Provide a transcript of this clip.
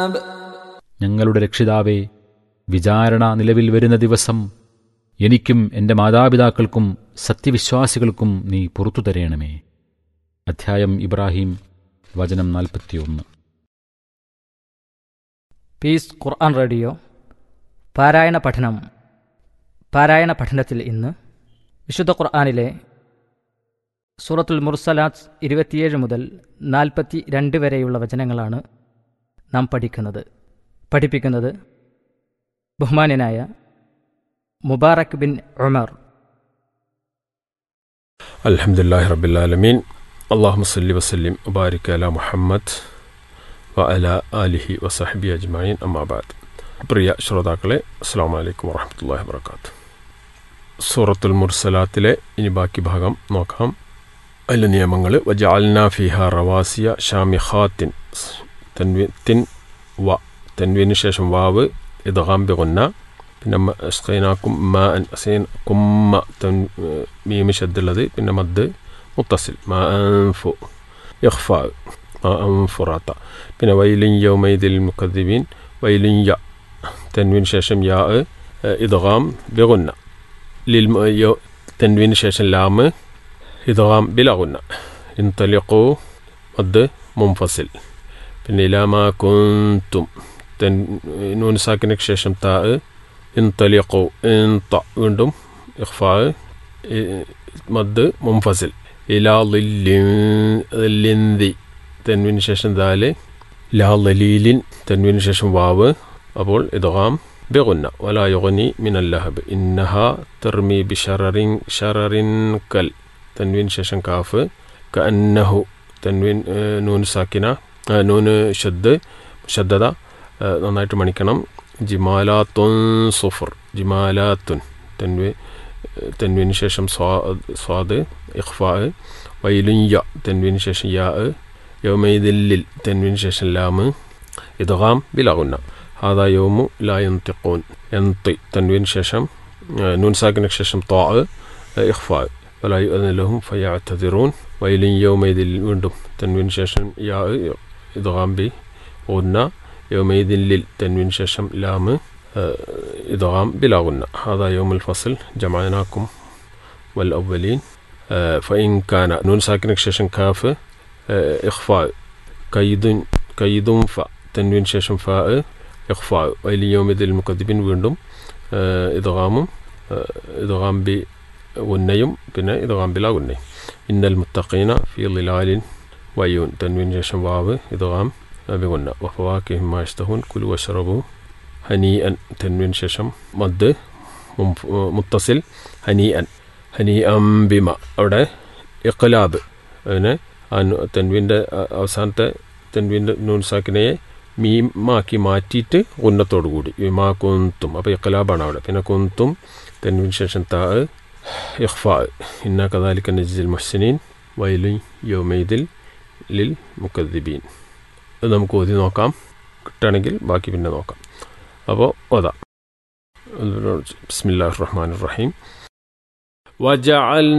الحساب ഞങ്ങളുടെ രക്ഷിതാവേ വിചാരണ നിലവിൽ വരുന്ന ദിവസം എനിക്കും എൻ്റെ മാതാപിതാക്കൾക്കും സത്യവിശ്വാസികൾക്കും നീ പുറത്തു തരയണമേ അധ്യായം ഇബ്രാഹിം വചനം നാൽപ്പത്തിയൊന്ന് പീസ് ഖുർആൻ റേഡിയോ പാരായണ പഠനം പാരായണ പഠനത്തിൽ ഇന്ന് വിശുദ്ധ ഖുർആനിലെ സൂറത്തുൽ മുർസലാത്ത് ഇരുപത്തിയേഴ് മുതൽ നാൽപ്പത്തി രണ്ട് വരെയുള്ള വചനങ്ങളാണ് നാം പഠിക്കുന്നത് പഠിപ്പിക്കുന്നത് ബഹുമാന്യനായ മുബാറക് ബിൻ ഉമർ الحمد لله رب العالمين اللهم صل وسلم وبارك على محمد وعلى آله وصحبه أجمعين أما بعد പ്രിയ ശ്രോതാക്കളെ അസ്സാം വലൈക്കും വറഹമത്തല്ലാഹി വർക്കാത്ത് സൂറത്തുൽ മുർസലാത്തിലെ ഇനി ബാക്കി ഭാഗം നോക്കാം അതിലെ നിയമങ്ങൾ വജാൽന ഫിഹ റവാസിയ ഷാമിഖാത്തിൻ തൻവി തിൻ വ തൻവീന് ശേഷം വാവ് ഇദ്ഗാം ബിഗുന്ന പിന്നെ സ്കൈനാക്കും മ അൻ അസൈൻ കുമ്മ തൻ മീമി ഷദ്ദുള്ളത് പിന്നെ മദ് മുത്തസിൽ മ അൻഫു ഇഖ്ഫ മ അൻഫുറാത്ത പിന്നെ വൈലിൻ യൗമൈദിൽ മുക്കദ്ദിബീൻ വൈലിൻ യ തൻവീന് ശേഷം യാ ഇദ്ഗാം ബിഗുന്ന ലിൽ യോ തൻവീന് ശേഷം ലാമ് ഇദ്ഗാം ബിലഗുന്ന ഇൻതലിഖു മദ് മുംഫസിൽ പിന്നെ ഇലാമാ കുന്തും തെൻ നൂൻ സാക്കിനക്ക് ശേഷം താ ഇൻതലിഖു ഇൻത വീണ്ടും ഇഖ്ഫാ മദ് മുംഫസിൽ ഇലാ ലിന്ദി തെൻവിന് ശേഷം ദാല് ലാ ലലീലിൻ തെൻവിന് ശേഷം വാവ് അപ്പോൾ ഇദ്ഗാം ബിഗുന്ന വലാ യുഗ്നി മിൻ അല്ലഹബ് ഇന്നഹ തർമി ബിഷററിൻ ഷററിൻ കൽ തെൻവിന് ശേഷം കാഫ് കഅന്നഹു തെൻവിൻ നൂൻ സാക്കിന നൂന് ഷദ് ഷദ്ദത നന്നായിട്ട് മണിക്കണം ജിമാലാത്തുൻ സുഫർ ജിമാലാത്തുൻ തെൻവി തെൻവിന് ശേഷം സ്വാ സ്വാദ് ഇഖ്ഫാ വൈലുൻ യ തെൻവിന് ശേഷം യാ യൗമൈദില്ലിൽ തെൻവിന് ശേഷം ലാമ് ഇദ്ഗാം ബിലഗുന്ന ഹാദാ യൗമു ലാ യന്തിഖൂൻ യന്തി തെൻവിന് ശേഷം നൂൻ സാക്കിന് ശേഷം ത്വാ ഇഖ്ഫാ വലാ യുഅദ്ന ലഹും ഫയഅ്തദിറൂൻ വൈലുൻ യൗമൈദിൽ വീണ്ടും തെൻവിന് ശേഷം യാ ഇദ്ഗാം ബി ഉന്ന يومئذ لل تنوين ششم لام إدغام بلا غنة هذا يوم الفصل جمعناكم والأولين فإن كان نون ساكن ششم كاف إخفاء كيد كيد ف تنوين ششم فاء إخفاء وإلى يوم ذي المكذبين ويندم إدغام إدغام ب والنيم بنا إدغام بلا غنة إن المتقين في ظلال ويون تنوين ششم واو إدغام بغنى وفواكه ما يشتهون كلوا واشربوا هنيئا تنوين ششم مد മുത്തസിൽ ഹനീഅൻ ഹനീഅം ബിമ അവിടെ ഇഖ്ലാബ് അതിന് തെൻവിൻ്റെ അവസാനത്തെ തെൻവിൻ്റെ നൂൻസാക്കിനെയെ മീമാക്കി മാറ്റിയിട്ട് ഉന്നത്തോടു കൂടി വിമാ കുന്തും അപ്പോൾ ഇഖ്ലാബാണ് അവിടെ പിന്നെ കുന്തും തെൻവിന് ശേഷം താ ഇഖ്ഫാ ഇന്ന കദാലിക്ക നജിൽ മുഹ്സിനീൻ വൈലി യോമൈദിൽ ലിൽ മുക്കദ്ദിബീൻ ഇത് നമുക്ക് ഓതി നോക്കാം കിട്ടുകയാണെങ്കിൽ ബാക്കി പിന്നെ നോക്കാം അപ്പോൾ ഓതാം ബിസ്മില്ലാഹ് റഹ്മാൻ റഹീം وجعلنا